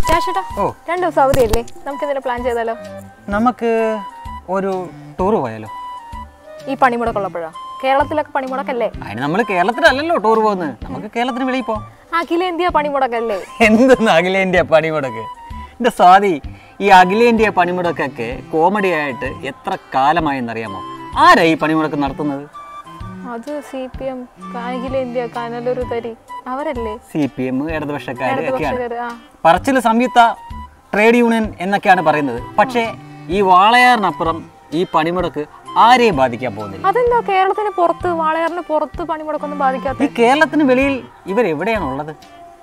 രാഷേട്ടാ ഓ. രണ്ട് ദിവസം അവധിയല്ലേ നമുക്ക് എന്തെങ്കിലും പ്ലാൻ ചെയ്താലോ നമുക്ക് ഒരു ടൂർ പോയാലോ ഈ പണിമുടക്കുള്ളപ്പോഴാ കേരളത്തിലൊക്കെ പണിമുടക്കല്ലേ അതിന് നമ്മൾ കേരളത്തിലല്ലല്ലോ ടൂർ പോകുന്നത് നമുക്ക് കേരളത്തിന് വെളിയിൽ പോകാം അഖിലേന്ത്യാ പണിമുടക്കല്ലേ എന്തെന്ന് അഖിലേന്ത്യാ പണിമുടക്ക് എൻ്റെ സ്വാതി ഈ അഖിലേന്ത്യാ പണിമുടക്കൊക്കെ കോമഡി ആയിട്ട് എത്ര കാലമായി എന്നറിയാമോ ആരാ ഈ പണിമുടക്ക് നടത്തുന്നത് അത് സി പി എം അഖിലേന്ത്യ കനലൊരു തരി അവരല്ലേ സി പി എം ഇടതുപക്ഷക്കാർ ഒക്കെയാണ് ഇടതുപക്ഷക്കാര് ആ പറച്ചിൽ സംയുക്ത ട്രേഡ് യൂണിയൻ എന്നൊക്കെയാണ് പറയുന്നത് പക്ഷേ ഈ വാളയാറിനപ്പുറം ഈ പണിമുടക്ക് ആരെയും ബാധിക്കാൻ പോകുന്നില്ല അതെന്താ കേരളത്തിന് പുറത്ത് വാളയാറിന് പുറത്ത് പണിമുടക്കൊന്നും ബാധിക്കാത്ത ഈ കേരളത്തിന് വെളിയിൽ ഇവരെവിടെയാണുള്ളത്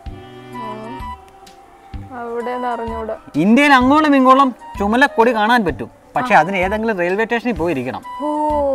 അവിടെ അറിഞ്ഞൂടാ ഇന്ത്യയിൽ അങ്ങോളം ഇങ്ങോളം ചുമലക്കൊടി കാണാൻ പറ്റും പക്ഷെ അതിന് ഏതെങ്കിലും റെയിൽവേ സ്റ്റേഷനിൽ പോയിരിക്കണം ഓ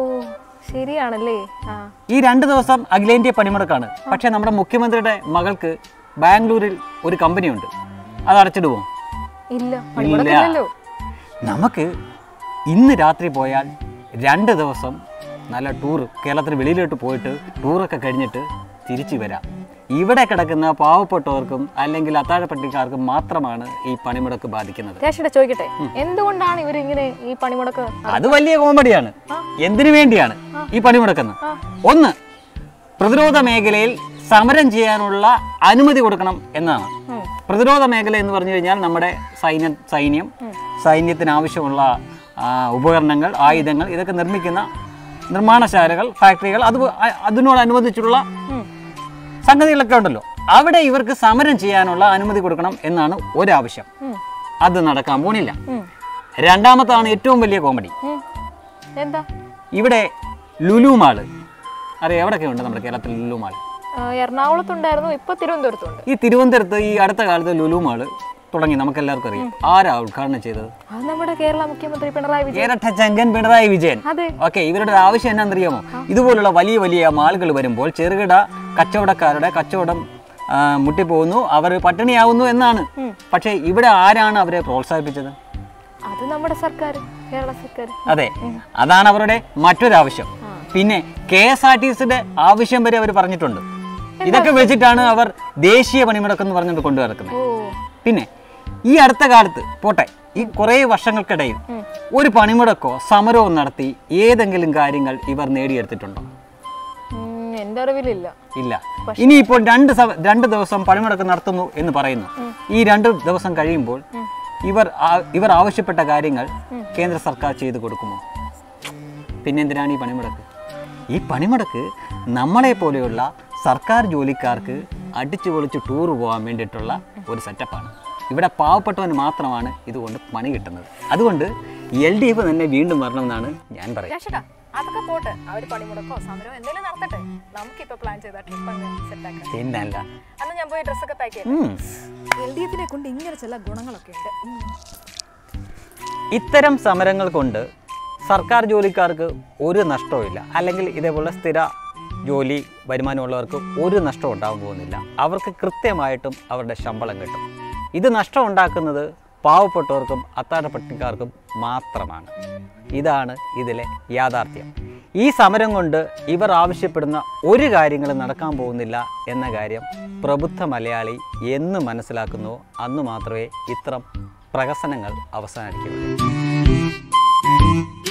ശരിയാണല്ലേ ആ ഈ രണ്ട് ദിവസം അഖിലേന്ത്യാ പണിമുടക്കാണ് പക്ഷെ നമ്മുടെ മുഖ്യമന്ത്രിയുടെ മകൾക്ക് ബാംഗ്ലൂരിൽ ഒരു കമ്പനിയുണ്ട് അത് അടച്ചിടുമോ ഇല്ല പണിമുടക്കില്ലല്ലോ നമുക്ക് ഇന്ന് രാത്രി പോയാൽ രണ്ട് ദിവസം നല്ല ടൂർ കേരളത്തിന് വെളിയിലോട്ട് പോയിട്ട് ടൂറൊക്കെ കഴിഞ്ഞിട്ട് തിരിച്ചു വരാം ഇവിടെ കിടക്കുന്ന പാവപ്പെട്ടവർക്കും അല്ലെങ്കിൽ അത്താഴപ്പട്ടിക്കാർക്കും മാത്രമാണ് ഈ പണിമുടക്ക് ബാധിക്കുന്നത് രാഷിയുടെ ചോദിക്കട്ടെ എന്തുകൊണ്ടാണ് ഇവരിങ്ങനെ ഈ പണിമുടക്ക് അത് വലിയ കോമഡിയാണ് എന്തിനു വേണ്ടിയാണ് ഈ പണിമുടക്കുന്നത് ആ. ഒന്ന് പ്രതിരോധ മേഖലയിൽ സമരം ചെയ്യാനുള്ള അനുമതി കൊടുക്കണം എന്നാണ് ഉം. പ്രതിരോധ മേഖല എന്ന് പറഞ്ഞു കഴിഞ്ഞാൽ നമ്മുടെ സൈന്യ സൈന്യം സൈന്യത്തിന് ആവശ്യമുള്ള ആ, ഉപകരണങ്ങൾ ആയുധങ്ങൾ ഇതൊക്കെ നിർമ്മിക്കുന്ന നിർമ്മാണശാലകൾ ഫാക്ടറികൾ അത് അ- അതിനോടനുബന്ധിച്ചുള്ള ഉം. സംഗതികളൊക്കെ ഉണ്ടല്ലോ അവിടെ ഇവർക്ക് സമരം ചെയ്യാനുള്ള അനുമതി കൊടുക്കണം എന്നാണ് ഒരാവശ്യം ഉം. അത് നടക്കാൻ പോണില്ല ഉം. രണ്ടാമത്താണ് ഏറ്റവും വലിയ കോമഡി ഉം. എന്താ ഇവിടെ ലുലു മാള് അറിയാം എവിടെയൊക്കെ ഉണ്ട് നമ്മുടെ കേരളത്തിൽ ലുലു മാൾ ആ, എറണാകുളത്തുണ്ടായിരുന്നു ഇപ്പൊ തിരുവനന്തപുരത്തുണ്ട് ഈ തിരുവനന്തപുരത്ത് ഈ അടുത്ത കാലത്ത് ലുലു മാള് തുടങ്ങി നമുക്ക് എല്ലാവർക്കും അറിയാം ആരാ ഉദ്ഘാടനം ചെയ്തത് അത് നമ്മുടെ കേരള മുഖ്യമന്ത്രി പിണറായി വിജയൻ ഇരട്ട ചങ്കൻ പിണറായി വിജയൻ അതെ ഓക്കെ ഇവരുടെ ഒരു ആവശ്യം എന്നാണെന്നറിയാമോ ഇതുപോലുള്ള വലിയ വലിയ മാളുകൾ വരുമ്പോൾ ചെറുകിട കച്ചവടക്കാരുടെ കച്ചവടം ആ, മുട്ടിപ്പോകുന്നു അവർ പട്ടിണിയാവുന്നു എന്നാണ് പക്ഷേ ഇവിടെ ആരാണ് അവരെ പ്രോത്സാഹിപ്പിച്ചത് അത് നമ്മുടെ സർക്കാർ കേരള സർക്കാർ അതെ അതാണ് അവരുടെ മറ്റൊരാവശ്യം പിന്നെ കെ എസ് ആർ ടി സിയുടെ ആവശ്യം വരെ അവർ പറഞ്ഞിട്ടുണ്ട് ഇതൊക്കെ വെച്ചിട്ടാണ് അവർ ദേശീയ പണിമുടക്കം എന്ന് പറഞ്ഞിട്ട് കൊണ്ടു നടക്കുന്നത് ഓ പിന്നെ ഈ അടുത്ത കാലത്ത് പോട്ടെ ഈ കുറേ വർഷങ്ങൾക്കിടയിൽ ഒരു പണിമുടക്കോ സമരമോ നടത്തി ഏതെങ്കിലും കാര്യങ്ങൾ ഇവർ നേടിയെടുത്തിട്ടുണ്ടോ ഉം, എൻ്റെ അറിവിലില്ല ഇല്ല ഇനിയിപ്പോൾ രണ്ട് സവ- രണ്ട് ദിവസം പണിമുടക്ക് നടത്തുന്നു എന്ന് പറയുന്നു ഈ രണ്ട് ദിവസം കഴിയുമ്പോൾ ഇവർ ആ- ഇവർ ആവശ്യപ്പെട്ട കാര്യങ്ങൾ കേന്ദ്ര സർക്കാർ ചെയ്തു കൊടുക്കുമോ പിന്നെന്തിനാണ് ഈ പണിമുടക്ക് ഈ പണിമുടക്ക് നമ്മളെ പോലെയുള്ള സർക്കാർ ജോലിക്കാർക്ക് അടിച്ചു പൊളിച്ച് ടൂർ പോകാൻ വേണ്ടിയിട്ടുള്ള ഒരു സെറ്റപ്പാണ് ഇവിടെ പാവപ്പെട്ടവന് മാത്രമാണ് ഇതുകൊണ്ട് പണി കിട്ടുന്നത് അതുകൊണ്ട് എൽ ഡി എഫ് തന്നെ വീണ്ടും വരണമെന്നാണ് ഞാൻ പറയുന്നത് രാഷേട്ടാ അതൊക്കെ പോട്ടെ അവർ പണിമുടക്കോ സമരമോ എന്തെങ്കിലും നടത്തട്ടെ നമുക്കിപ്പോ പ്ലാൻ ചെയ്ത ട്രിപ്പ് അങ്ങ് സെറ്റാക്കാം പിന്നല്ല അന്ന് ഞാൻ പോയി ഡ്രസ്സൊക്കെ പാക്ക് ചെയ്യാം ഉം. എൽ ഡി എഫിനെ കൊണ്ട് ഇങ്ങനെ ചില ഗുണങ്ങളൊക്കെ ഉണ്ട് ഉം. ഇത്തരം സമരങ്ങൾ കൊണ്ട് സർക്കാർ ജോലിക്കാർക്ക് ഒരു നഷ്ടവുമില്ല അല്ലെങ്കിൽ ഇതേപോലെ സ്ഥിര ജോലി വരുമാനമുള്ളവർക്ക് ഒരു നഷ്ടം ഉണ്ടാകാൻ പോകുന്നില്ല അവർക്ക് കൃത്യമായിട്ടും അവരുടെ ശമ്പളം കിട്ടും ഇത് നഷ്ടം ഉണ്ടാക്കുന്നത് പാവപ്പെട്ടവർക്കും അത്താഴപ്പട്ടിക്കാർക്കും മാത്രമാണ് ഇതാണ് ഇതിലെ യാഥാർത്ഥ്യം ഈ സമരം കൊണ്ട് ഇവർ ആവശ്യപ്പെടുന്ന ഒരു കാര്യങ്ങളും നടക്കാൻ പോകുന്നില്ല എന്ന കാര്യം പ്രബുദ്ധ മലയാളി എന്ന് മനസ്സിലാക്കുന്നുവോ അന്ന് മാത്രമേ ഇത്തരം പ്രഹസനങ്ങൾ അവസാനിക്കുകയുള്ളൂ